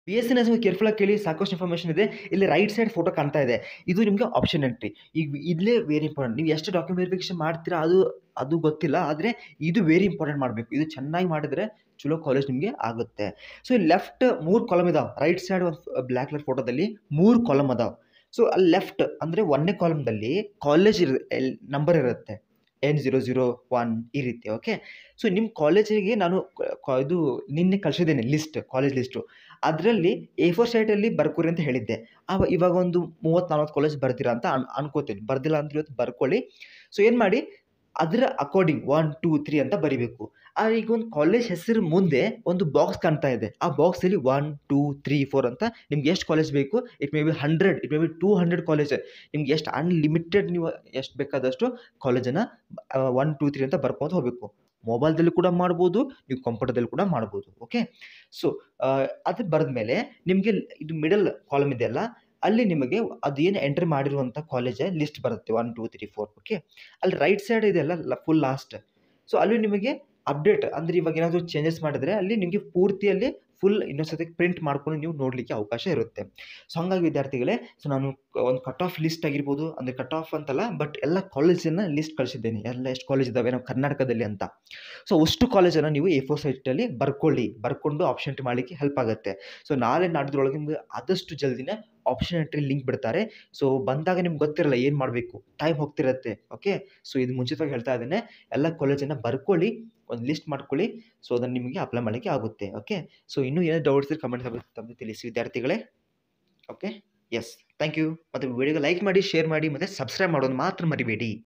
B S C nursing ಕೇರ್ಫುಲ್ಲಾಗಿ ಕೇಳಿ ಸಾಕಷ್ಟು ಇನ್ಫಾರ್ಮೇಷನ್ ಇದೆ ಇಲ್ಲಿ ರೈಟ್ ಸೈಡ್ ಫೋಟೋ ಕಾಣ್ತಾ ಇದೆ ಇದು ನಿಮಗೆ ಆಪ್ಷನ್ ಎಂಟ್ರಿ ಈಗ ಇಲ್ಲೇ ವೆರಿ ಇಂಪಾರ್ಟೆಂಟ್ ನೀವು ಎಷ್ಟು ಡಾಕ್ಯುಮೆಂಟ್ ವೆರಿಫಿಕೇಷನ್ ಮಾಡ್ತೀರಾ ಅದು ಅದು ಗೊತ್ತಿಲ್ಲ ಆದರೆ ಇದು ವೆರಿ ಇಂಪಾರ್ಟೆಂಟ್ ಮಾಡಬೇಕು ಇದು ಚೆನ್ನಾಗಿ ಮಾಡಿದರೆ ಚಲೋ ಕಾಲೇಜ್ ನಿಮಗೆ ಆಗುತ್ತೆ ಸೊ ಇಲ್ಲಿ ಲೆಫ್ಟ್ ಮೂರು ಕಾಲಮ್ ಇದಾವೆ ರೈಟ್ ಸೈಡ್ ಒಂದು ಬ್ಲ್ಯಾಕ್ ಕಲರ್ ಫೋಟೋದಲ್ಲಿ ಮೂರು ಕಾಲಮ್ ಅದಾವೆ ಸೊ ಅಲ್ಲಿ ಲೆಫ್ಟ್ ಅಂದರೆ ಒಂದನೇ ಕಾಲಮ್ದಲ್ಲಿ ಕಾಲೇಜ್ ಇರ ನಂಬರ್ ಇರುತ್ತೆ ಎನ್ ಜೀರೋ ಜೀರೋ ಒನ್ ಈ ರೀತಿ ಓಕೆ ಸೊ ನಿಮ್ಮ ಕಾಲೇಜಿಗೆ ನಾನು ಕ- ಇದು ನಿನ್ನೆ ಕಳಿಸಿದ್ದೇನೆ ಲಿಸ್ಟ್ ಕಾಲೇಜ್ ಲಿಸ್ಟು ಅದರಲ್ಲಿ ಎ ಫೋರ್ ಸೈಟಲ್ಲಿ ಬರ್ಕೋರಿ ಅಂತ ಹೇಳಿದ್ದೆ ಆವ ಇವಾಗ ಒಂದು ಮೂವತ್ತು ನಲ್ವತ್ತು ಕಾಲೇಜ್ ಬರ್ತೀರಾ ಅಂತ ಅನ್ ಅನ್ಕೋತೀನಿ ಬರ್ದಿಲ್ಲ ಅಂದ್ರೆ ಇವತ್ತು ಬರ್ಕೊಳ್ಳಿ ಸೊ ಏನು ಮಾಡಿ ಅದರ ಅಕಾರ್ಡಿಂಗ್ ಒನ್ ಟೂ ತ್ರೀ ಅಂತ ಬರಿಬೇಕು ಆ ಈಗ ಒಂದು ಕಾಲೇಜ್ ಹೆಸರು ಮುಂದೆ ಒಂದು ಬಾಕ್ಸ್ ಕಾಣ್ತಾ ಇದೆ ಆ ಬಾಕ್ಸಲ್ಲಿ ಒನ್ ಟೂ ತ್ರೀ ಫೋರ್ ಅಂತ ನಿಮ್ಗೆ ಎಷ್ಟು ಕಾಲೇಜ್ ಬೇಕು it may be hundred it may be two hundred college ನಿಮ್ಗೆ ಎಷ್ಟು ಅನ್ಲಿಮಿಟೆಡ್ ನೀವು ಎಷ್ಟು ಬೇಕಾದಷ್ಟು ಕಾಲೇಜನ್ನು ಒನ್ ಟೂ ತ್ರೀ ಅಂತ ಬರ್ಕೊಂಡು ಹೋಗಬೇಕು ಮೊಬೈಲ್ದಲ್ಲಿ ಕೂಡ ಮಾಡ್ಬೋದು ನೀವು ಕಂಪ್ಯೂಟರ್ದಲ್ಲಿ ಕೂಡ ಮಾಡ್ಬೋದು ಓಕೆ ಸೊ ಅದು ಬರೆದ ಮೇಲೆ ನಿಮಗೆ ಇದು ಮಿಡಲ್ ಕಾಲಮ್ ಇದೆಯಲ್ಲ ಅಲ್ಲಿ ನಿಮಗೆ ಅದು ಏನು ಎಂಟ್ರಿ ಮಾಡಿರುವಂಥ ಕಾಲೇಜ್ ಲಿಸ್ಟ್ ಬರುತ್ತೆ one two three four okay ಅಲ್ಲಿ ರೈಟ್ ಸೈಡ್ ಇದೆಯಲ್ಲ ಫುಲ್ ಲಾಸ್ಟ್ ಸೊ ಅಲ್ಲಿ ನಿಮಗೆ ಅಪ್ಡೇಟ್ ಅಂದರೆ ಇವಾಗ ಏನಾದರೂ ಚೇಂಜಸ್ ಮಾಡಿದ್ರೆ ಅಲ್ಲಿ ನಿಮಗೆ ಪೂರ್ತಿಯಲ್ಲಿ ಫುಲ್ ಇನ್ನೊಂದ್ಸತಿ ಪ್ರಿಂಟ್ ಮಾಡ್ಕೊಂಡು ನೀವು ನೋಡಲಿಕ್ಕೆ ಅವಕಾಶ ಇರುತ್ತೆ ಸೊ ಹಂಗಾಗಿ ವಿದ್ಯಾರ್ಥಿಗಳೇ ಸೊ ನಾನು ಒಂದು ಕಟ್ ಆಫ್ ಲಿಸ್ಟ್ ಆಗಿರ್ಬೋದು ಅಂದರೆ ಕಟ್ ಆಫ್ ಅಂತಲ್ಲ ಬಟ್ ಎಲ್ಲ ಕಾಲೇಜನ್ನು ಲಿಸ್ಟ್ ಕಳಿಸಿದ್ದೇನೆ ಎಲ್ಲ ಎಷ್ಟು ಕಾಲೇಜ್ ಇದ್ದಾವೆ ನಮ್ಮ ಕರ್ನಾಟಕದಲ್ಲಿ ಅಂತ ಸೊ ಅಷ್ಟು ಕಾಲೇಜನ್ನು ನೀವು ಎ ಫೋರ್ ಸೈಟಲ್ಲಿ ಬರ್ಕೊಳ್ಳಿ ಬರ್ಕೊಂಡು ಆಪ್ಷನ್ ಎಂಟ್ರಿ ಮಾಡಲಿಕ್ಕೆ ಹೆಲ್ಪ್ ಆಗುತ್ತೆ ಸೊ ನಾಳೆ ನಾಡಿದ್ರೊಳಗೆ ನಿಮ್ಗೆ ಆದಷ್ಟು ಜಲ್ದಿನೇ ಆಪ್ಷನ್ ಎಂಟ್ರಿ ಲಿಂಕ್ ಬಿಡ್ತಾರೆ ಸೊ ಬಂದಾಗ ನಿಮ್ಗೆ ಗೊತ್ತಿರಲ್ಲ ಏನು ಮಾಡಬೇಕು ಟೈಮ್ ಹೋಗ್ತಿರತ್ತೆ ಓಕೆ ಸೊ ಇದು ಮುಂಚಿತವಾಗಿ ಹೇಳ್ತಾ ಇದ್ದೇನೆ ಎಲ್ಲ ಕಾಲೇಜನ್ನು ಬರ್ಕೊಳ್ಳಿ ಒಂದು ಲಿಸ್ಟ್ ಮಾಡ್ಕೊಳ್ಳಿ ಸೊ ಅದನ್ನು ನಿಮಗೆ ಅಪ್ಲೈ ಮಾಡಲಿಕ್ಕೆ ಆಗುತ್ತೆ ಓಕೆ ಸೊ ಇನ್ನೂ ಏನೇ ಡೌಟ್ಸ್ ಇದ್ರೆ ಕಮೆಂಟ್ ತಪ್ಪದೆ ತಿಳಿಸಿ ವಿದ್ಯಾರ್ಥಿಗಳೇ ಓಕೆ ಎಸ್ ಥ್ಯಾಂಕ್ ಯು ಮತ್ತು ವಿಡಿಯೋಗೆ ಲೈಕ್ ಮಾಡಿ ಶೇರ್ ಮಾಡಿ ಮತ್ತು ಸಬ್ಸ್ಕ್ರೈಬ್ ಮಾಡೋದು ಮಾತ್ರ ಮರಿಬೇಡಿ